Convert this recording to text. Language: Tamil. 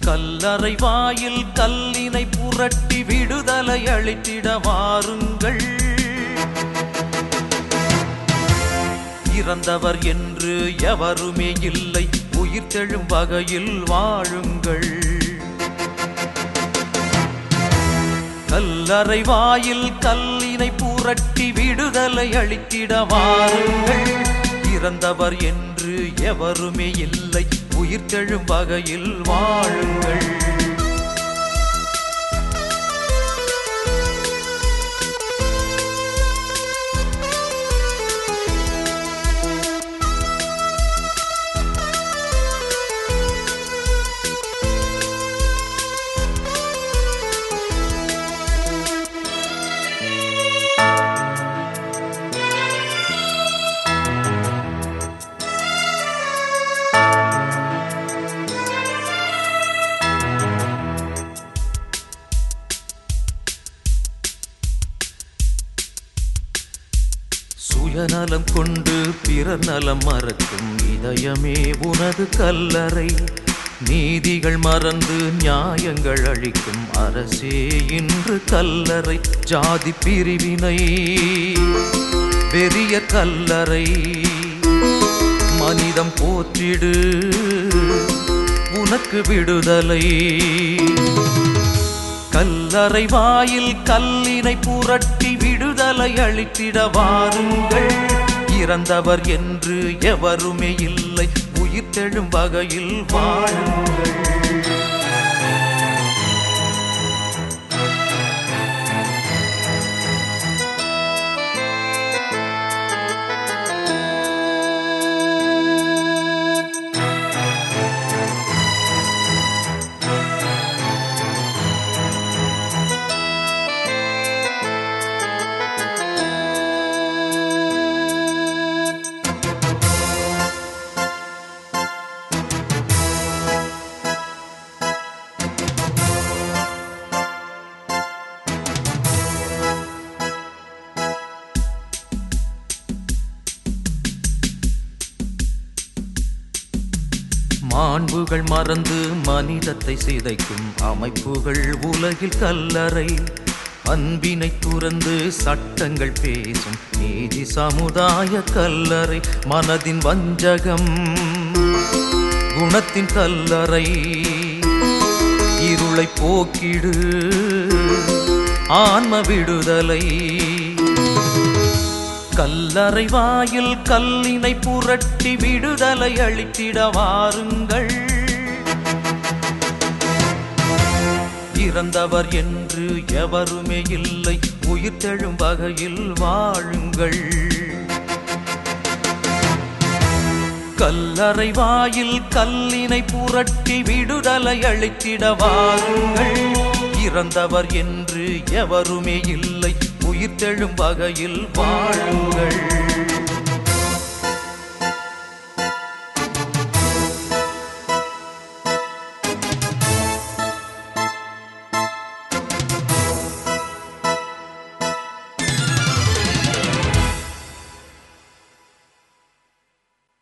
கல்லறை வாயில் கல்லினை புரட்டி விடுதலை அளித்திட வாருங்கள் இறந்தவர் என்று எவருமே இல்லை உயிர் தெழும் வகையில் வாழுங்கள் கல்லறை வாயில் கல்லினை புரட்டி விடுதலை அளித்திட வாருங்கள் இறந்தவர் என்று எவருமே இல்லை உயிர் தெழும் வகையில் வாழுங்கள் சுயநலம் கொண்டு பிறர் நலம் மறக்கும் இதயமே உனது கல்லறை நீதிகள் மறந்து நியாயங்கள் அளிக்கும் அரசே இன்று கல்லறை ஜாதி பிரிவினை பெரிய கல்லறை மனிதம் போற்றிடு உனக்கு விடுதலை கல்லறை வாயில் கல்லினை புரட்டி விடுதலை அளித்திட வாருங்கள் இறந்தவர் என்று எவருமே இல்லை உயிர் தெழும் வகையில் வாழுங்கள் மாண்புகள் மறந்து மனிதத்தை சிதைக்கும் அமைப்புகள் உலகில் கல்லறை அன்பினை துறந்து சட்டங்கள் பேசும் நீதி சமுதாய கல்லறை மனதின் வஞ்சகம் குணத்தின் கல்லறை இருளை போக்கிடு ஆன்ம விடுதலை கல்லறை வாயில் கல்லினை புரட்டி விடுதலை அளித்திட வாருங்கள் இறந்தவர் என்று எவருமே இல்லை உயிர் தெழும் வகையில் வாழுங்கள் கல்லறை வாயில் கல்லினை புரட்டி விடுதலை அளித்திட வாருங்கள் இறந்தவர் என்று எவருமே இல்லை உயிர் தெழும் வகையில் வாழுங்கள்